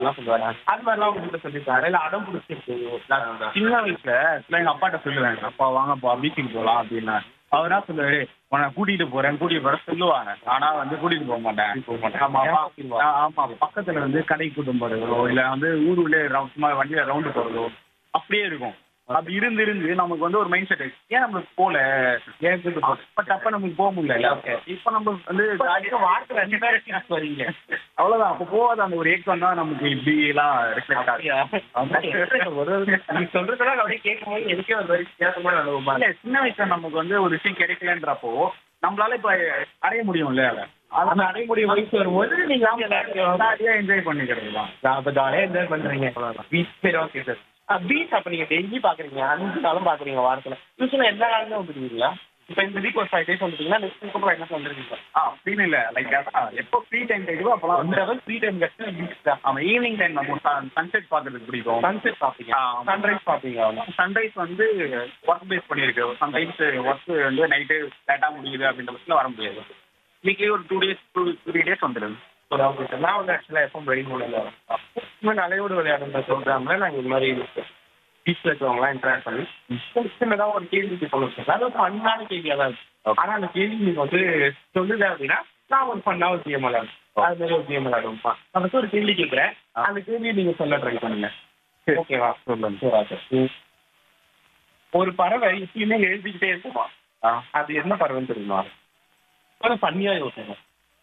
எல்லாம் சொல்லுவாரு அது மாதிரிலாம் உங்ககிட்ட சொல்லிருக்காரு இல்ல அடம் பிடிச்சிருக்கு சின்ன வயசுல ஆக்சுவலா எங்க அப்பாட்ட சொல்லுவேன் அப்பா வாங்கப்பா பீச்சுக்கு போலாம் அப்படின்னா அவர் என்ன சொல்லுவாரு உன்னை கூட்டிட்டு போறேன் கூட்டிட்டு போறேன் சொல்லுவாங்க ஆனா வந்து கூட்டிட்டு போக மாட்டேன் போக மாட்டேன். ஆமா ஆமா. ஏமாத்திடுவாங்க. ஆ, ஆமா பக்கத்துல வந்து கடைக்கு கூட்டம் போறதோ இல்ல வந்து ஊர் உள்ளே ரவு- சும்மா வண்டியில ரவுண்டு போறதோ அப்படியே இருக்கும் அப்படி இருந்து இருந்து நமக்கு வந்து ஒரு மைண்ட் செட் ஏன் நம்மளுக்கு போல ஏன் பட் அப்ப நமக்கு போக முடியல இப்ப நம்ம வந்து வாரத்துல ரெண்டு பேரும் வரீங்க அவ்வளவுதான் அப்ப போகாத அந்த ஒரு ஏக்கம் தான் நமக்கு இப்படி எல்லாம் ரிஃப்ளெக்ட் ஆகுது ஒரு நீ சொல்றதெல்லாம் அப்படியே கேட்கும்போது எனக்கே ஒரு மாதிரி வித்தியாசமான அனுபவமா இல்ல சின்ன வயசுல நமக்கு வந்து ஒரு விஷயம் கிடைக்கலன்றப்போ நம்மளால இப்ப அடைய முடியும்ல அதை அந்த அடைமுறை வயசு வரும்போது நீங்க வந்து எல்லாத்தையும் ஜாலியா என்ஜாய் பண்ணிக்கிறது தான் அப்ப ஜாலியா என்ஜாய் பண்றீங்க பீச் சரி ஓகே சார் பீச் அப்ப நீங்க டெய்லி பாக்குறீங்க அஞ்சு நாளும் பாக்குறீங்க வாரத்துல யூஸ்வலா எல்லா நாளுமே வந்துருக்கீங்களா இப்ப இந்த வீக் ஒரு ஃபைவ் டேஸ் வந்துருக்கீங்களா நெக்ஸ்ட் வீக் அப்புறம் என்ன வந்துருக்கீங்க ஆ அப்படின்னு இல்ல லைக் எப்போ ஃப்ரீ டைம் கிடைக்குதோ அப்பலாம் ஒன் வந்து ஹவர் ஃப்ரீ டைம் கிடைச்சா பீச் தான் ஆமா ஈவினிங் டைம் நம்ம சன்செட் பாக்குறதுக்கு பிடிக்கும் சன்செட் பாப்பீங்க ஆ. சன்ரைஸ் பாப்பீங்க அவ்வளோ சன்ரைஸ் வந்து ஒர்க் பேஸ் பண்ணியிருக்கு சம்டைம்ஸ் ஒர்க் வந்து நைட்டு லேட்டா முடியுது அப்படின்ற பட்சத்தில் வர முடியாது வீக்லி ஒரு two days two three days வந்துடுது ஒரு ஓகே சார் நான் வந்து ஆக்சுவலாக எப்போ பிரெயின் மூலில் வரேன் அலையோடு விளையாடுற ப்ரோக்ராம்ல நாங்கள் இந்த மாதிரி பீச்சில் இருக்கிறவங்களாம் இன்டராக்ட் பண்ணி சின்னதாக ஒரு கேள்வி சொல்லுவோம் சார் அது ஒரு ஃபன்னான கேள்வியாக தான் இருக்கும் ஆனால் அந்த கேள்வி நீங்கள் வந்து சொல்லுது அப்படின்னா நான் ஒரு ஃபன்னாக ஒரு கேம் விளையாடுவேன் அது மாதிரி ஒரு கேம் விளையாடுவோம்ப்பா நான் வந்து ஒரு கேள்வி கேட்குறேன் அந்த கேள்வியை நீங்கள் சொல்ல ட்ரை பண்ணுங்க ஓகேவா சொல்லுங்க சரி சார் ஒரு பறவை எப்பயுமே எழுதிக்கிட்டே இருக்குமா அது என்ன பறவைன்னு தெரியுமா கொஞ்சம் பண்ணியா யோசிங்க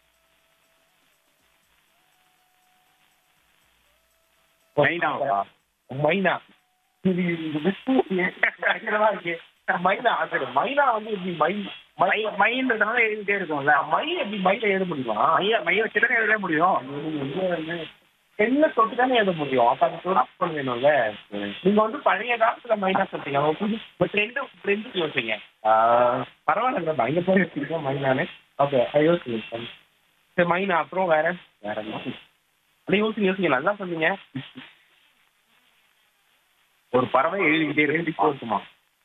மெயினாவா மைனா இது இது பயங்கரமா இருக்கு மைனா அது மைனா வந்து எப்படி மை மை மைன்றதுனால எழுதிட்டே இருக்கும்ல மை எப்படி மைல எழுத முடியுமா மைய மைய வச்சு தானே எழுத முடியும் என்ன தொட்டு தானே எழுத முடியும் அப்ப அது ஒரு அப்பன் வேணும்ல நீங்க வந்து பழைய காலத்துல மைனா சொல்றீங்க அவங்க புது ட்ரெண்டு ட்ரெண்டு யோசிங்க பரவாயில்ல பயங்க போய் வச்சுருக்கோம் மைனானு ஓகே யோசிங்க சரி மைனா அப்புறம் வேற வேற என்ன அப்படியே யோசிங்க யோசிங்க நல்லா சொன்னீங்க ஒரு பறவை எழுதிக்கிட்டே இருக்கு இருக்குமா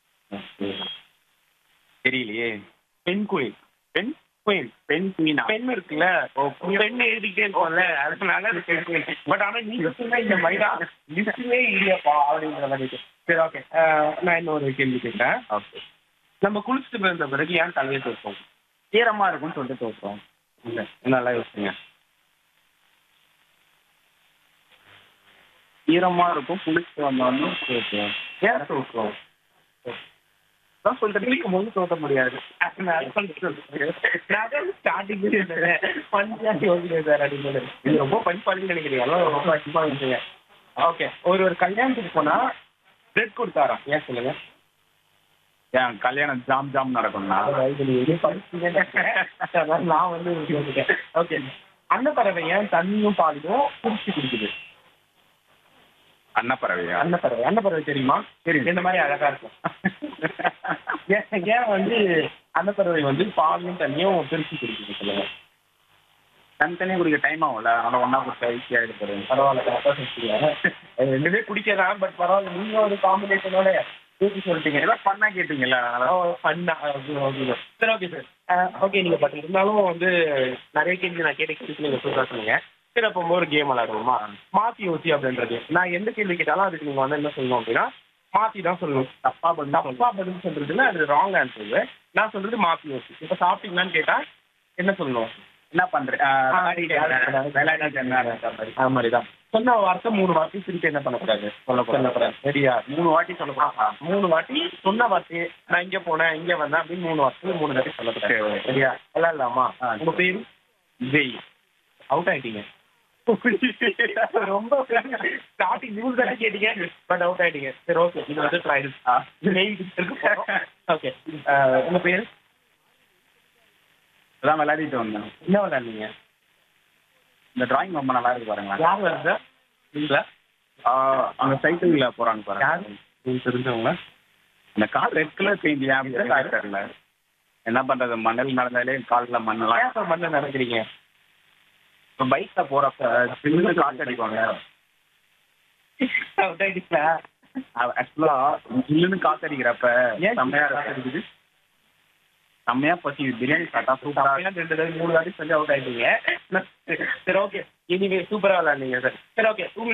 தெரியலையே பெண் குயில் பெண் குயில் பெண் குயினா பெண் இருக்குல்ல பெண் எழுதிக்கிட்டே இருக்கோம்ல அதனால அது பெண் குயில் பட் ஆனா நீங்க சொன்ன இந்த மைனா லிஸ்டுமே இல்லையாப்பா அப்படின்ற மாதிரி இருக்கு. சரி ஓகே நான் இன்னொரு கேள்வி கேட்கிறேன் ஓகே நம்ம குளிச்சுட்டு பிறந்த பிறகு ஏன் தலையை துவைப்போம் ஈரமா இருக்கும்னு சொல்லிட்டு தோற்றம் இல்ல நல்லா யோசிங்க ஈரமா இருக்கும் குளிச்சு வந்தோடனே தோற்றம் ஏன் துவைப்போம் தான் சொல்லிட்டு குளிக்கும் போது தோட்ட முடியாது ஸ்டார்டிங் பஞ்சாயத்து யோசிக்கிறேன் சார் அப்படின்னு இது ரொம்ப படிப்பாளின்னு நினைக்கிறீங்க எல்லாம் ரொம்ப அதிகமா இருந்துங்க ஓகே ஒரு ஒரு கல்யாணத்துக்கு போனா பிரெட் கொடுத்தாராம் ஏன் சொல்லுங்க ஏன் கல்யாணம் ஜாம் ஜாம் நடக்கும்னா நான் வந்து ஓகே அந்த பறவை ஏன் தண்ணியும் பாலையும் குடிச்சு குடிக்குது அன்னப்பறவையா அந்த பறவை அந்த பறவை தெரியுமா தெரியும். இந்த மாதிரி அழகா இருக்கும் ஏன் ஏன் வந்து அந்த பறவை வந்து பாலையும் தண்ணியும் பிரிச்சு குடிக்குது சொல்லுங்க தனித்தனியாக குடிக்க டைம் ஆகும்ல அதனால ஒன்றா கொடுத்தா ஈஸியாக எடுத்துறது பரவாயில்ல கரெக்டா சொல்லிட்டீங்க அது ரெண்டுமே குடிக்கலாம் பட் பரவாயில்ல நீங்க ஒரு காம்பினேஷனோட தூக்கி சொல்லிட்டீங்க எல்லாம் பண்ணா கேட்டீங்கல்ல அதனால ஃபன்னா சரி ஓகே சார் ஓகே நீங்க பட் இருந்தாலும் வந்து நிறைய கேள்வி நான் கேட்ட கேள்வி நீங்க சூப்பரா சொன்னீங்க சரி அப்போ ஒரு கேம் விளையாடுவோமா மாத்தி யோசி அப்படின்றது நான் எந்த கேள்வி கேட்டாலும் அதுக்கு நீங்க வந்து என்ன சொல்லணும் அப்படின்னா மாத்தி தான் சொல்லணும் தப்பா பண்ணா தப்பா பதில் சொல்றதுல அது ராங் ஆன்சர் நான் சொல்றது மாத்தி யோசி இப்ப சாப்பிட்டீங்களான்னு கேட்டா என்ன சொல்லணும் என்ன பண்றேன் விளையாடிட்டு என்ன அது மாதிரி தான் சொன்ன வார்த்தை மூணு வார்த்தை திருப்பி என்ன பண்ணக்கூடாது சொல்லக்கூடாது சரியா மூணு வாட்டி சொல்லக்கூடாது மூணு வாட்டி சொன்ன வார்த்தை நான் இங்க போனேன் இங்க வந்தேன் அப்படின்னு மூணு வார்த்தை மூணு வாட்டி சொல்லக்கூடாது சரி. சரியா விளையாடலாமா ஆ. உங்க பேரு விஜய் அவுட் ஆயிட்டீங்க ரொம்ப ஸ்டார்டிங் நியூஸ் தானே கேட்டீங்க பட் அவுட் ஆயிட்டீங்க சரி ஓகே இது வந்து ட்ரையல் ஓகே உங்க பேரு அதான் விளையாடிட்டு வந்தேன் என்ன விளையாடுறீங்க இந்த டிராயிங் ரொம்ப நல்லா இருக்கு பாருங்களேன் யார் வருது நீங்களா ஆஹ் அங்க சைக்கிள்ல போறாங்க பாருங்க யார் உங்களுக்கு தெரிஞ்சவங்களா இந்த கால் ரெட் கலர் பெயிண்ட் ஏன் அப்படி இருக்கா தெரியல என்ன பண்றது மணல் நடந்தாலே கால்ல மண்ணெல்லாம் ஏன் சார் மண்ணை நடக்கிறீங்க இப்போ பைக்ல போறப்ப சின்ன காற்று அடிப்பாங்க அவுட் ஆயிட்டீங்களா ஆக்சுவலா ஜில்லுன்னு காத்து அடிக்கிறப்ப ஏன் செம்மையா காத்து இருக்குது செம்மையா பசி பிரியாணி சாப்பிட்டா சூப்பரா அப்படின்னா ரெண்டு தடவை மூணு வாட்டி சொல்லி அவுட் ஆயிட்டீங்க சரி ஓகே எனிவே சூப்பரா விளையாடுங்க சார் சரி ஓகே